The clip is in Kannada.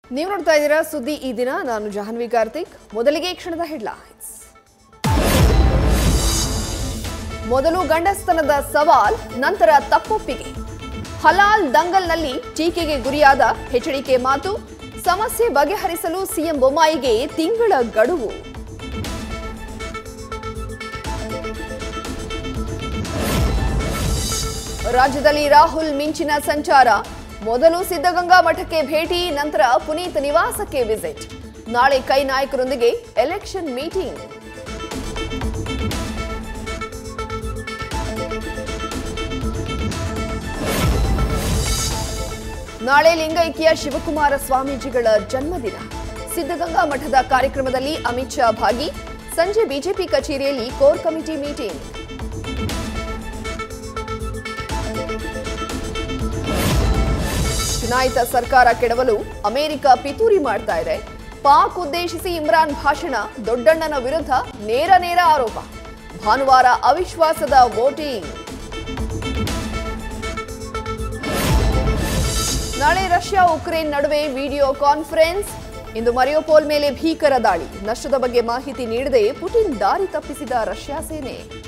ನೀವು ನೋಡ್ತಾ ಇದ್ದೀರಾ ಸುದ್ದಿ ಈ ದಿನ ನಾನು ಜಾಹ್ನವಿ ಕಾರ್ತಿಕ್ ಮೊದಲಿಗೆ ಈ ಕ್ಷಣದ ಹೆಡ್ಲೈನ್ಸ್ ಮೊದಲು ಗಂಡಸ್ತನದ ಸವಾಲ್ ನಂತರ ತಪ್ಪೊಪ್ಪಿಗೆ ಹಲಾಲ್ ದಂಗಲ್ನಲ್ಲಿ ಟೀಕೆಗೆ ಗುರಿಯಾದ ಎಚ್ಡಿಕೆ ಮಾತು ಸಮಸ್ಯೆ ಬಗೆಹರಿಸಲು ಸಿಎಂ ಬೊಮ್ಮಾಯಿಗೆ ತಿಂಗಳ ಗಡುವು ರಾಜ್ಯದಲ್ಲಿ ರಾಹುಲ್ ಮಿಂಚಿನ ಸಂಚಾರ ಮೊದಲು ಸಿದ್ಧಗಂಗಾ ಮಠಕ್ಕೆ ಭೇಟಿ ನಂತರ ಪುನೀತ್ ನಿವಾಸಕ್ಕೆ ವಿಸಿಟ್ ನಾಳೆ ಕೈ ನಾಯಕರೊಂದಿಗೆ ಎಲೆಕ್ಷನ್ ಮೀಟಿಂಗ್ ನಾಳೆ ಲಿಂಗೈಕ್ಯ ಶಿವಕುಮಾರ ಸ್ವಾಮೀಜಿಗಳ ಜನ್ಮದಿನ ಸಿದ್ಧಗಂಗಾ ಮಠದ ಕಾರ್ಯಕ್ರಮದಲ್ಲಿ ಅಮಿತ್ ಶಾ ಭಾಗಿ ಸಂಜೆ ಬಿಜೆಪಿ ಕಚೇರಿಯಲ್ಲಿ ಕೋರ್ ಕಮಿಟಿ ಮೀಟಿಂಗ್ ಚುನಾಯಿತ ಸರ್ಕಾರ ಕೆಡವಲು ಅಮೆರಿಕ ಪಿತೂರಿ ಮಾಡ್ತಾ ಇದೆ ಪಾಕ್ ಉದ್ದೇಶಿಸಿ ಇಮ್ರಾನ್ ಭಾಷಣ ದೊಡ್ಡಣ್ಣನ ವಿರುದ್ಧ ನೇರ ನೇರ ಆರೋಪ ಭಾನುವಾರ ಅವಿಶ್ವಾಸದ ವೋಟಿಂಗ್ ನಾಳೆ ರಷ್ಯಾ ಉಕ್ರೇನ್ ನಡುವೆ ವಿಡಿಯೋ ಕಾನ್ಫರೆನ್ಸ್ ಇಂದು ಮರಿಯೋಪೋಲ್ ಮೇಲೆ ಭೀಕರ ದಾಳಿ ನಷ್ಟದ ಬಗ್ಗೆ ಮಾಹಿತಿ ನೀಡದೆ ಪುಟಿನ್ ದಾರಿ ತಪ್ಪಿಸಿದ ರಷ್ಯಾ ಸೇನೆ